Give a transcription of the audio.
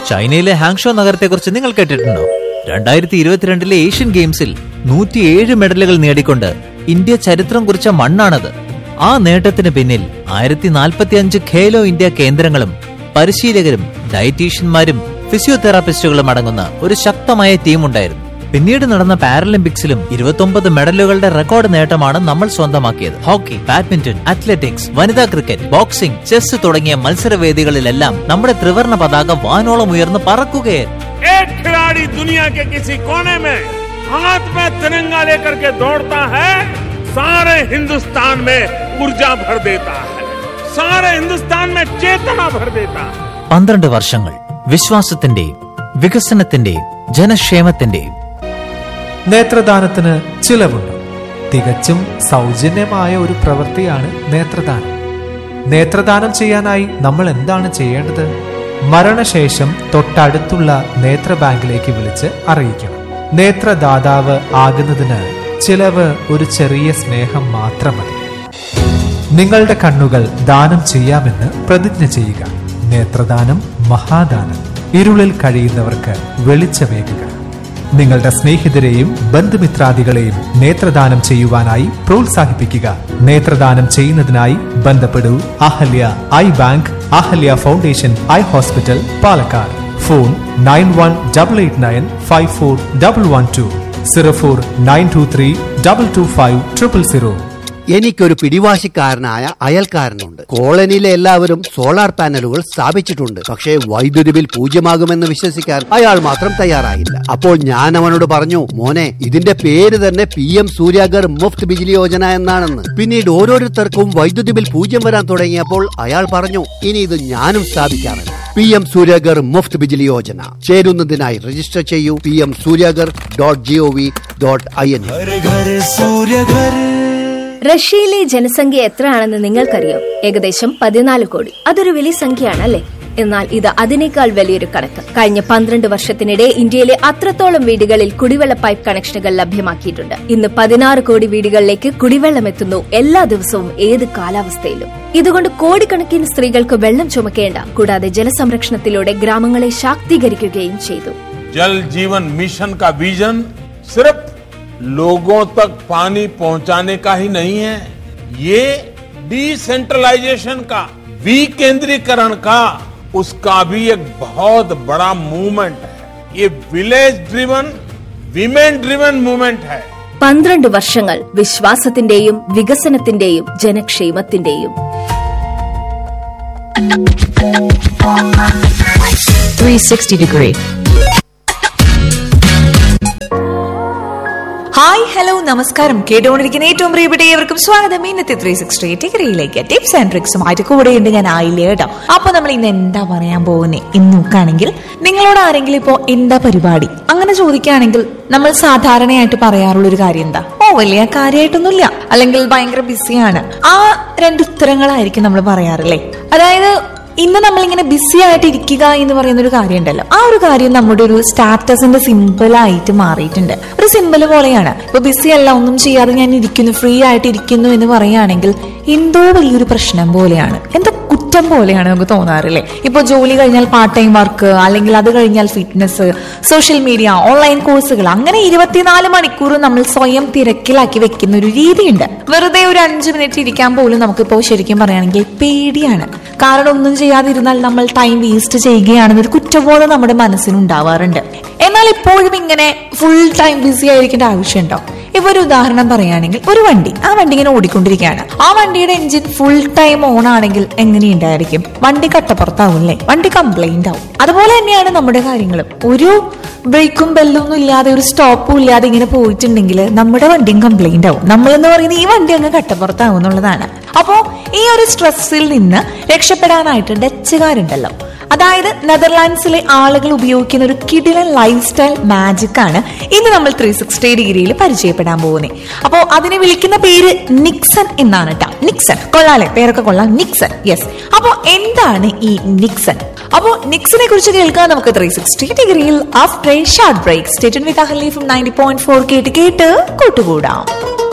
ചൈനയിലെ ഹാങ്ഷോ നഗരത്തെക്കുറിച്ച് നിങ്ങൾ കേട്ടിട്ടുണ്ടോ രണ്ടായിരത്തി ഇരുപത്തിരണ്ടിലെ ഏഷ്യൻ ഗെയിംസിൽ നൂറ്റിയേഴ് മെഡലുകൾ നേടിക്കൊണ്ട് ഇന്ത്യ ചരിത്രം കുറിച്ച മണ്ണാണത് ആ നേട്ടത്തിന് പിന്നിൽ ആയിരത്തി നാൽപ്പത്തി അഞ്ച് ഖേലോ ഇന്ത്യ കേന്ദ്രങ്ങളും പരിശീലകരും ഡയറ്റീഷ്യന്മാരും ഫിസിയോതെറാപ്പിസ്റ്റുകളും അടങ്ങുന്ന ഒരു ശക്തമായ ടീമുണ്ടായിരുന്നു പിന്നീട് നടന്ന പാരലിമ്പിക്സിലും ഇരുപത്തൊമ്പത് മെഡലുകളുടെ റെക്കോർഡ് നേട്ടമാണ് നമ്മൾ സ്വന്തമാക്കിയത് ഹോക്കി ബാഡ്മിന്റൺ അത്ലറ്റിക്സ് വനിതാ ക്രിക്കറ്റ് ബോക്സിംഗ് ചെസ് തുടങ്ങിയ മത്സരവേദികളിലെല്ലാം നമ്മുടെ ത്രിവർണ പതാക വാനോളം ഉയർന്ന് പറക്കുകയായിരുന്നു एक खिलाड़ी दुनिया के किसी कोने में हाथ में तिरंगा लेकर के दौड़ता है सारे हिंदुस्तान में ऊर्जा भर देता है सारे हिंदुस्तान में चेतना भर देता है പന്ത്രണ്ട് വർഷങ്ങൾ വിശ്വാസത്തിന്റെയും വികസനത്തിന്റെയും ജനക്ഷേമത്തിന്റെയും നേത്രദാനത്തിന് ചിലവുണ്ട് തികച്ചും സൗജന്യമായ ഒരു പ്രവൃത്തിയാണ് നേത്രദാനം നേത്രദാനം ചെയ്യാനായി നമ്മൾ എന്താണ് ചെയ്യേണ്ടത് മരണശേഷം തൊട്ടടുത്തുള്ള നേത്ര ബാങ്കിലേക്ക് വിളിച്ച് അറിയിക്കണം നേത്രദാതാവ് ആകുന്നതിന് ചിലവ് ഒരു ചെറിയ സ്നേഹം മാത്രം മതി നിങ്ങളുടെ കണ്ണുകൾ ദാനം ചെയ്യാമെന്ന് പ്രതിജ്ഞ ചെയ്യുക നേത്രദാനം മഹാദാനം ഇരുളിൽ കഴിയുന്നവർക്ക് വെളിച്ചമേകുക നിങ്ങളുടെ സ്നേഹിതരെയും ബന്ധുമിത്രാദികളെയും നേത്രദാനം ചെയ്യുവാനായി പ്രോത്സാഹിപ്പിക്കുക നേത്രദാനം ചെയ്യുന്നതിനായി ബന്ധപ്പെടൂ Ahalya eye bank Ahalya foundation eye hospital Palakkad phone nine one double eight nine five four double one two zero four nine two three double two five triple zero എനിക്കൊരു പിടിവാശിക്കാരനായ അയൽക്കാരനുണ്ട് കോളനിയിലെ എല്ലാവരും സോളാർ പാനലുകൾ സ്ഥാപിച്ചിട്ടുണ്ട് പക്ഷേ വൈദ്യുതി ബിൽ പൂജ്യമാകുമെന്ന് വിശ്വസിക്കാൻ അയാൾ മാത്രം തയ്യാറായില്ല അപ്പോൾ ഞാൻ അവനോട് പറഞ്ഞു മോനെ ഇതിന്റെ പേര് തന്നെ പി എം സൂര്യാഗർ മുഫ്ത് ബിജിലി യോജന എന്നാണെന്ന് പിന്നീട് ഓരോരുത്തർക്കും വൈദ്യുതി ബിൽ പൂജ്യം വരാൻ തുടങ്ങിയപ്പോൾ അയാൾ പറഞ്ഞു ഇനി ഇത് ഞാനും സ്ഥാപിക്കാറുണ്ട് പി എം സൂര്യാഗർ മുഫ്ത് ബിജിലി യോജന ചേരുന്നതിനായി രജിസ്റ്റർ ചെയ്യൂ P M Suryaghar dot G O V dot I N റഷ്യയിലെ ജനസംഖ്യ എത്രയാണെന്ന് നിങ്ങൾക്കറിയോ ഏകദേശം പതിനാല് കോടി അതൊരു വലിയ സംഖ്യയാണ് അല്ലേ എന്നാൽ ഇത് അതിനേക്കാൾ വലിയൊരു കണക്ക് കഴിഞ്ഞ പന്ത്രണ്ട് വർഷത്തിനിടെ ഇന്ത്യയിലെ അത്രത്തോളം വീടുകളിൽ കുടിവെള്ള പൈപ്പ് കണക്ഷനുകൾ ലഭ്യമാക്കിയിട്ടുണ്ട് ഇന്ന് പതിനാറ് കോടി വീടുകളിലേക്ക് കുടിവെള്ളം എത്തുന്നു എല്ലാ ദിവസവും ഏത് കാലാവസ്ഥയിലും ഇതുകൊണ്ട് കോടിക്കണക്കിന് സ്ത്രീകൾക്ക് വെള്ളം ചുമക്കേണ്ട കൂടാതെ ജലസംരക്ഷണത്തിലൂടെ ഗ്രാമങ്ങളെ ശാക്തീകരിക്കുകയും ചെയ്തു जल जीवन मिशन का विजन सिर्फ लोगों तक पानी पहुंचाने का ही नहीं है ये डिसेंट्रलाइजेशन का विकेंद्रीकरण का उसका भी एक बहुत बड़ा मूवमेंट है ये village driven women driven movement है പന്ത്രണ്ട് വർഷങ്ങൾ വിശ്വാസത്തിന്റെയും വികസനത്തിന്റെയും ജനക്ഷേമത്തിന്റെയും 360 degree. ഹായ് ഹലോ നമസ്കാരം കേട്ടുകൊണ്ടിരിക്കുന്ന ഏറ്റവും പ്രിയപ്പെട്ട ഏവർക്കും സ്വാഗതം ഇന്നത്തെ ത്രീ സിക്സ്റ്റി ഡിഗ്രിയിലേക്ക് ടിപ്സ് ആൻഡ് ട്രിക്സുമായിട്ട് കൂടെയുണ്ട് ഞാൻ ആയില്ല കേട്ടോ അപ്പൊ നമ്മൾ ഇന്ന് എന്താ പറയാൻ പോകുന്നേ ഇന്ന് നോക്കുകയാണെങ്കിൽ നിങ്ങളോട് ആരെങ്കിലും ഇപ്പോ എന്താ പരിപാടി അങ്ങനെ ചോദിക്കുകയാണെങ്കിൽ നമ്മൾ സാധാരണയായിട്ട് പറയാറുള്ള ഒരു കാര്യം എന്താ ഓ വലിയ കാര്യമായിട്ടൊന്നുമില്ല അല്ലെങ്കിൽ ഭയങ്കര ബിസിയാണ് ആ രണ്ട് ഉത്തരങ്ങളായിരിക്കും നമ്മൾ പറയാറില്ലേ അതായത് ഇന്ന് നമ്മളിങ്ങനെ ബിസി ആയിട്ട് ഇരിക്കുക എന്ന് പറയുന്ന ഒരു കാര്യം ഉണ്ടല്ലോ ആ ഒരു കാര്യം നമ്മുടെ ഒരു സ്റ്റാറ്റസിന്റെ സിമ്പിൾ ആയിട്ട് മാറിയിട്ടുണ്ട് ഒരു സിമ്പിൾ പോലെയാണ് ഇപ്പൊ ബിസി അല്ല ഒന്നും ചെയ്യാതെ ഞാൻ ഇരിക്കുന്നു ഫ്രീ ആയിട്ട് ഇരിക്കുന്നു എന്ന് പറയുകയാണെങ്കിൽ എന്തോ വലിയൊരു പ്രശ്നം പോലെയാണ് എന്തോ കുറ്റം പോലെയാണ് നമുക്ക് തോന്നാറില്ലേ ഇപ്പൊ ജോലി കഴിഞ്ഞാൽ പാർട്ട് ടൈം വർക്ക് അല്ലെങ്കിൽ അത് കഴിഞ്ഞാൽ ഫിറ്റ്നസ് സോഷ്യൽ മീഡിയ ഓൺലൈൻ കോഴ്സുകൾ അങ്ങനെ ഇരുപത്തിനാല് മണിക്കൂർ നമ്മൾ സ്വയം തിരക്കിലാക്കി വെക്കുന്ന ഒരു രീതിയുണ്ട് വെറുതെ ഒരു അഞ്ചു മിനിറ്റ് ഇരിക്കാൻ പോലും നമുക്കിപ്പോ ശരിക്കും പറയുകയാണെങ്കിൽ പേടിയാണ് കാരണം ഒന്നും ചെയ്യാതിരുന്നാൽ നമ്മൾ ടൈം വേസ്റ്റ് ചെയ്യുകയാണെന്നൊരു കുറ്റബോധം നമ്മുടെ മനസ്സിനുണ്ടാവാറുണ്ട് എന്നാൽ ഇപ്പോഴും ഇങ്ങനെ ഫുൾ ടൈം ബിസി ആയിരിക്കേണ്ട ആവശ്യമുണ്ടോ ഇപ്പൊ ഒരു ഉദാഹരണം പറയുകയാണെങ്കിൽ ഒരു വണ്ടി ആ വണ്ടി ഇങ്ങനെ ഓടിക്കൊണ്ടിരിക്കുകയാണ് ആ വണ്ടിയുടെ എഞ്ചിൻ ഫുൾ ടൈം ഓൺ ആണെങ്കിൽ എങ്ങനെയുണ്ടായിരിക്കും വണ്ടി കട്ടപ്പുറത്താവില്ലേ വണ്ടി കംപ്ലൈന്റ് ആവും അതുപോലെ തന്നെയാണ് നമ്മുടെ കാര്യങ്ങളും ഒരു ബ്രേക്കും ബെല്ലൊന്നും ഇല്ലാതെ ഒരു സ്റ്റോപ്പും ഇല്ലാതെ ഇങ്ങനെ പോയിട്ടുണ്ടെങ്കിൽ നമ്മുടെ വണ്ടിയും കംപ്ലൈന്റ് ആവും നമ്മൾ എന്ന് പറയുന്നത് ഈ വണ്ടി അങ്ങ് കട്ടപ്പുറത്താവും എന്നുള്ളതാണ് അപ്പോ ഈ ഒരു സ്ട്രെസ്സിൽ നിന്ന് രക്ഷപ്പെടാനായിട്ട് ഡച്ചുകാരുണ്ടല്ലോ അതായത് നെതർലാൻഡ്സിലെ ആളുകൾ ഉപയോഗിക്കുന്ന ഒരു കിടിലൻ ലൈഫ് സ്റ്റൈൽ മാജിക് ആണ് ഇന്ന് നമ്മൾ ത്രീ സിക്സ്റ്റി ഡിഗ്രിയിൽ പരിചയപ്പെടാൻ പോകുന്നത് അപ്പോൾ അതിനെ വിളിക്കുന്ന പേര് നിക്സൺ എന്നാണ് കേട്ടോ നിക്സൺ കൊള്ളാലെ പേരൊക്കെ കൊള്ളാം നിക്സൺ യെസ് അപ്പോൾ എന്താണ് ഈ നിക്സൺ അപ്പോൾ നിക്സനെ കുറിച്ച് കേൾക്കാൻ നമുക്ക് ത്രീ സിക്സ്റ്റി ഡിഗ്രിയിൽ after short break stay with Ahali from ninety point four കേട്ട് കേട്ട് കൂട്ടുകൂടാം